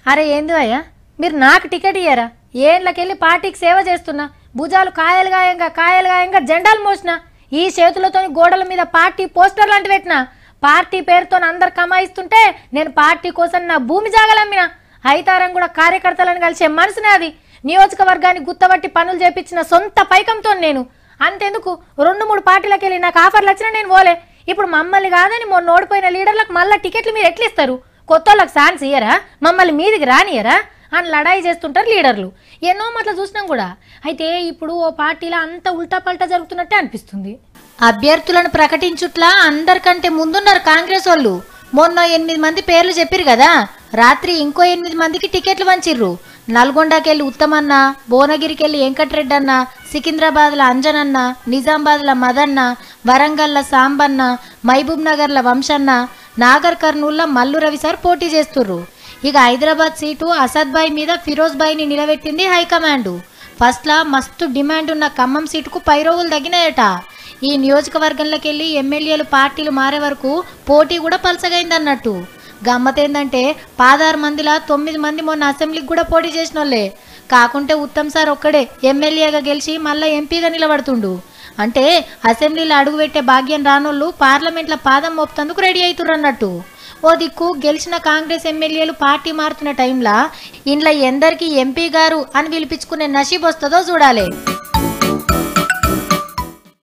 అరే ఏంది అయ్యా మీరు నాకు టికెట్ ఇయ్యరా ఏండ్లకెళ్ళి పార్టీకి సేవ చేస్తున్నా భుజాలు కాయలు గాయంగా కాయలు గాయంగా జెండాలు మోసిన ఈ చేతులతో గోడల మీద పార్టీ పోస్టర్ లాంటి పెట్టిన పార్టీ పేరుతో అందరు కమాయిస్తుంటే నేను పార్టీ కోసం నా భూమి జాగలమ్మిన హైతారం కూడా కార్యకర్తలను కలిసే మనసునే అది నియోజకవర్గాన్ని గుత్తబట్టి పనులు చేపించిన సొంత పైకంతో నేను అంతెందుకు రెండు మూడు పార్టీలకు వెళ్ళి నాకు ఆఫర్లు వచ్చినా నేను పోలే ఇప్పుడు మమ్మల్ని కాదని మొన్న ఓడిపోయిన లీడర్లకు మళ్ళీ టికెట్లు మీరు ఎట్లా ఇస్తారు కొత్త వాళ్ళకి ఛాన్స్ ఇయ్యరా మమ్మల్ని మీదికి రానియరా అని లడాయి చేస్తుంటారు లీడర్లు ఎన్నో మాటలు చూసినాం కూడా అయితే ఇప్పుడు ఓ పార్టీలో అంత ఉల్టా పల్టా జరుగుతున్నట్టే అనిపిస్తుంది అభ్యర్థులను ప్రకటించుట్లా అందరికంటే ముందున్నారు కాంగ్రెస్ వాళ్ళు మొన్న ఎనిమిది మంది పేర్లు చెప్పిరు కదా రాత్రి ఇంకో ఎనిమిది మందికి టికెట్లు పంచిర్రు నల్గొండకెళ్ళి ఉత్తమన్న భువనగిరికెళ్ళి వెంకటరెడ్డి అన్న సికింద్రాబాద్ల అంజనన్న నిజామాబాద్ల మదన్న వరంగల్ల సాంబన్న మహబూబ్ నగర్ల వంశన్న నాగర్ కర్నూల్లో మల్లు రవి సార్ పోటీ చేస్తుర్రు ఇక హైదరాబాద్ సీటు అసద్ బాయ్ మీద ఫిరోజ్ బాయ్ని నిలబెట్టింది హైకమాండ్ ఫస్ట్లా మస్తు డిమాండ్ ఉన్న ఖమ్మం సీటుకు పై రోజులు తగ్గినాయట ఈ నియోజకవర్గంలోకి వెళ్ళి ఎమ్మెల్యేలు పార్టీలు మారే వరకు పోటీ కూడా పలసగైందన్నట్టు గమ్మతేందంటే పాదారు మందిలా తొమ్మిది మంది మొన్న అసెంబ్లీకి కూడా పోటీ చేసిన వాళ్ళే కాకుంటే ఉత్తమ్ సార్ ఒక్కడే ఎమ్మెల్యేగా గెలిచి మళ్ళీ ఎంపీగా నిలబడుతుండు అంటే అసెంబ్లీలో అడుగుపెట్టే భాగ్యం రానోళ్ళు పార్లమెంట్లో పాదం మోపుతందుకు రెడీ అవుతుర్రు అన్నట్టు ఓ దిక్కు గెలిచిన కాంగ్రెస్ ఎమ్మెల్యేలు పార్టీ మారుతున్న టైంలో ఇంట్లో ఎందరికి ఎంపీ గారు అని పిలిపించుకునే నషీబ్ వస్తుందో చూడాలి